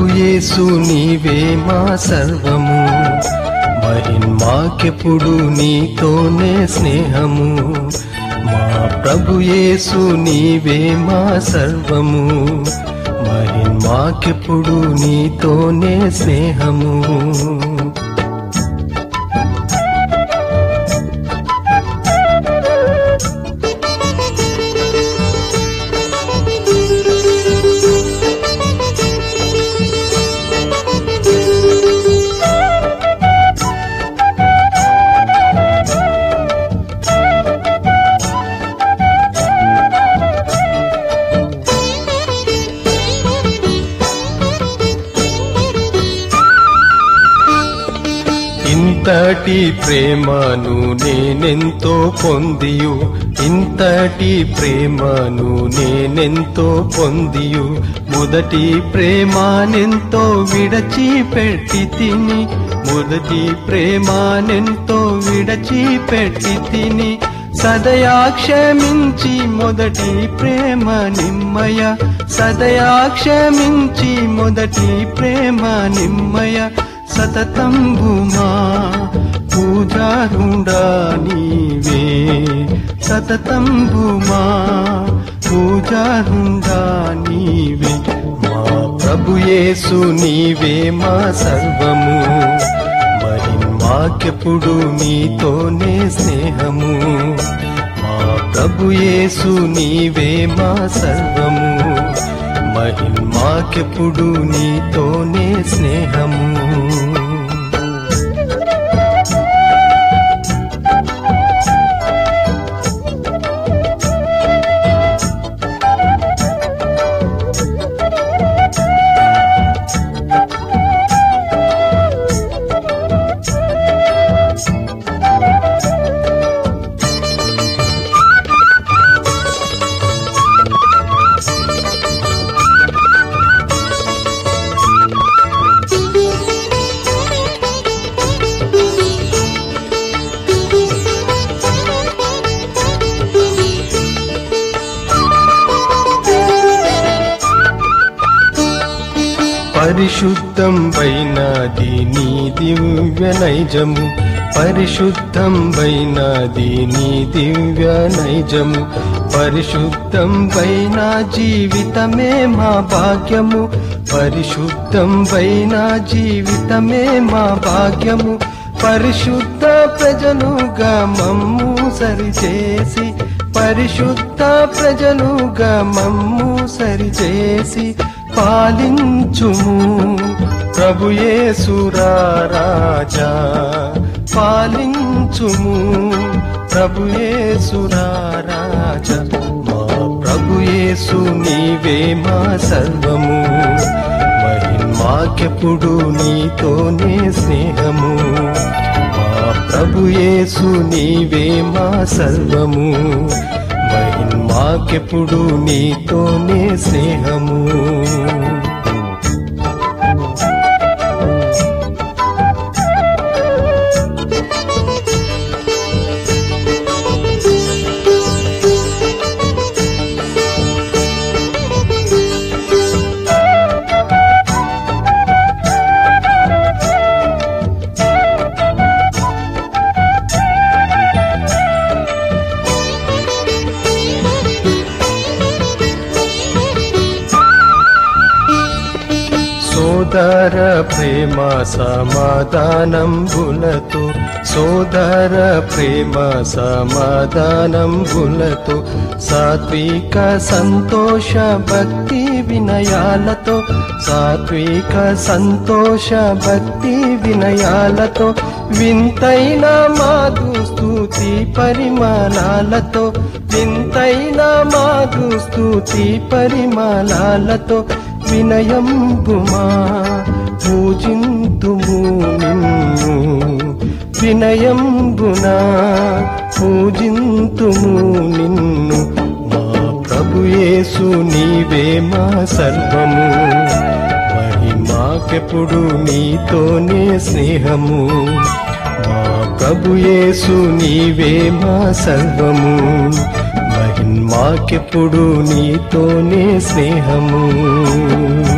యేసు నీవే మా సర్వము మహిన్మాకెప్పుడు నీతోనే స్నేహము మా ప్రభు యేసు నీవే మా సర్వము మహిన్మాకెప్పుడు నీతోనే స్నేహము ఇంతటి ప్రేమను నేనెంతో పొందియు ఇంతటి ప్రేమను నేనెంతో పొందియు మొదటి ప్రేమానెంతో విడచిపెట్టి తిని మొదటి ప్రేమానెంతో విడచిపెట్టి తిని సదయా క్షమించి మొదటి ప్రేమ నిమ్మయ సదయా క్షమించి మొదటి ప్రేమ నిమ్మయ సతతంబుమా పూజారుండా నీవే సతతంబుమా పూజారుండా నీవే మా ప్రభు యేసు నీవే మా సర్వము మరి మాకెప్పుడు నీతోనే స్నేహము మా ప్రభు యేసు నీవే మా సర్వము మహిమాకెప్పుడు నీతోనే స్నేహము పరిశుద్ధం వైనాది నీ దివ్య నైజము పరిశుద్ధం వైనాది నీ దివ్య నైజము పరిశుద్ధం వైన జీవితమే మా భాగ్యము పరిశుద్ధం వైన జీవితమే మా భాగ్యము పరిశుద్ధ ప్రజలుగా మమ్ము సరిచేసి పరిశుద్ధ ప్రజలుగా మమ్ము సరిచేసి పాలించుము ప్రభుయేసురారాజా పాలించుము ప్రభుయేసురారాజా మా ప్రభుయేసు నీవే మా సర్వము మహిమాకెప్పుడు నీతోనే స్నేహము మా ప్రభుయేసు నీవే మా సర్వము మహిమాకెప్పుడు నీతోనే స్నేహము సోదర ప్రేమ సమాధానం బులతో సోదర ప్రేమ సమాధానం బులతో సాత్విక సంతోష భక్తి వినయాలతో సాత్విక సంతోష భక్తి వినయాలతో వింతైన మాధు స్తుతి పరిమాణాలతో వింతైన మాధు స్తుతి పరిమాణాలతో వినయంబుమా పూజింతుము నిన్ను వినయంబునా పూజింతుము నిన్ను మా ప్రభుయేసు నీవే మా సర్వము మహిమాకెప్పుడు నీతోనే స్నేహము మా ప్రభుయేసు నీవే మా సర్వము మహిమాకెప్పుడు నీతోనే స్నేహము